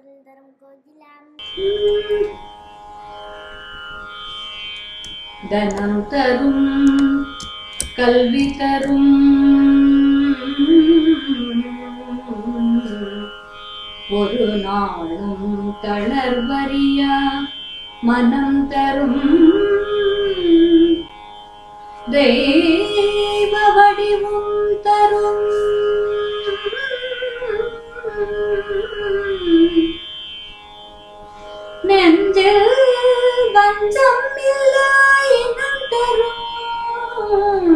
அருள் தரும் கோகிலாம் தனம் தரும் கல்வி தரும் ஒரு நாளும் தளர்வறியா மனம் தரும் தெய்வ வடிவும் தரும் நெஞ்சில் வஞ்சம் இல்லா இனம் தரும்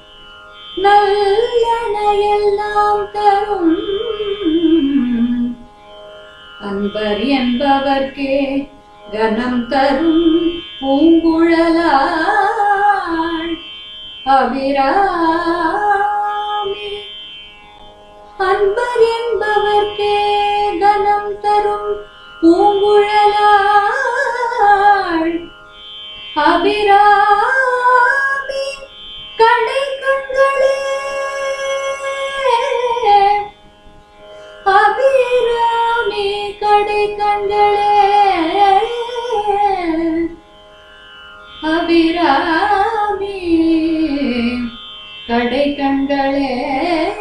நல்லன எல்லாம் தரும் அன்பர் என்பவர்க்கே கனம் தரும் பூங்குழலாள் அபிராமி அன்பர் என்பவர்க்கே கனம் தரும் பூங்குழலாள் அபிராமி கடை கண்களே அபிராமி கடை கண்களே அபிராமி கடை கண்களே